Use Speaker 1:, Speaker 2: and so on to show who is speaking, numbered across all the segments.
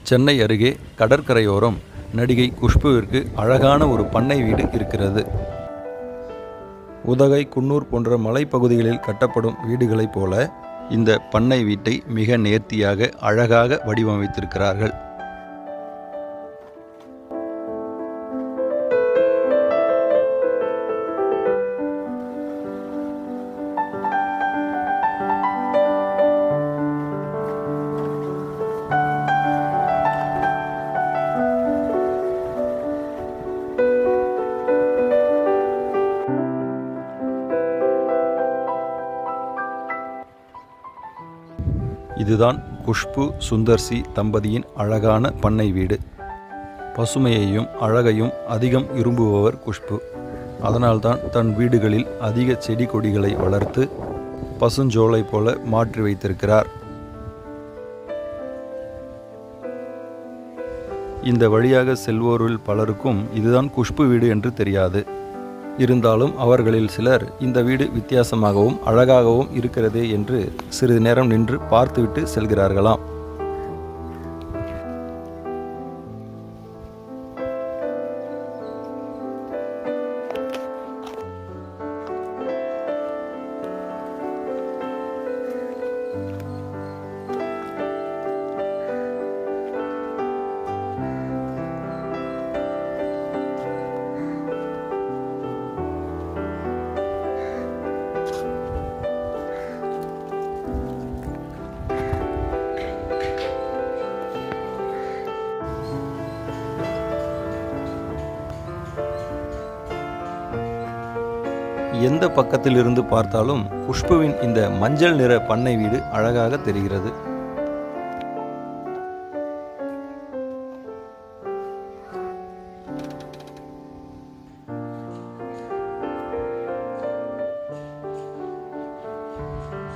Speaker 1: சென்னை அருகே கடற்கரையோரம் நடிகை குஷ்புவிற்கு அழகான ஒரு பண்ணை வீடு இருக்கிறது உதகை குன்னூர் போன்ற மலைப்பகுதிகளில் கட்டப்படும் வீடுகளைப் போல இந்த பண்ணை வீட்டை மிக நேர்த்தியாக அழகாக வடிவமைத்திருக்கிறார்கள் இதுதான் குஷ்பு சுந்தர்சி தம்பதியின் அழகான பண்ணை வீடு பசுமையையும் அழகையும் அதிகம் விரும்புபவர் குஷ்பு அதனால்தான் தன் வீடுகளில் அதிக செடி கொடிகளை வளர்த்து பசுஞ்சோலை போல மாற்றி வைத்திருக்கிறார் இந்த வழியாக செல்வோரில் பலருக்கும் இதுதான் குஷ்பு வீடு என்று தெரியாது இருந்தாலும் அவர்களில் சிலர் இந்த வீடு வித்தியாசமாகவும் அழகாகவும் இருக்கிறதே என்று சிறிது நேரம் நின்று பார்த்துவிட்டு செல்கிறார்களாம் எந்த பக்கத்திலிருந்து பார்த்தாலும் குஷ்புவின் இந்த மஞ்சள் நிற பண்ணை வீடு அழகாக தெரிகிறது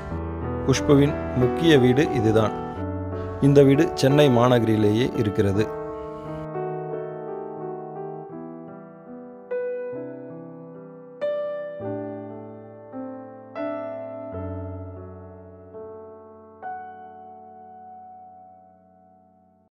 Speaker 1: குஷ்புவின் முக்கிய வீடு இதுதான் இந்த வீடு சென்னை மாநகரிலேயே இருக்கிறது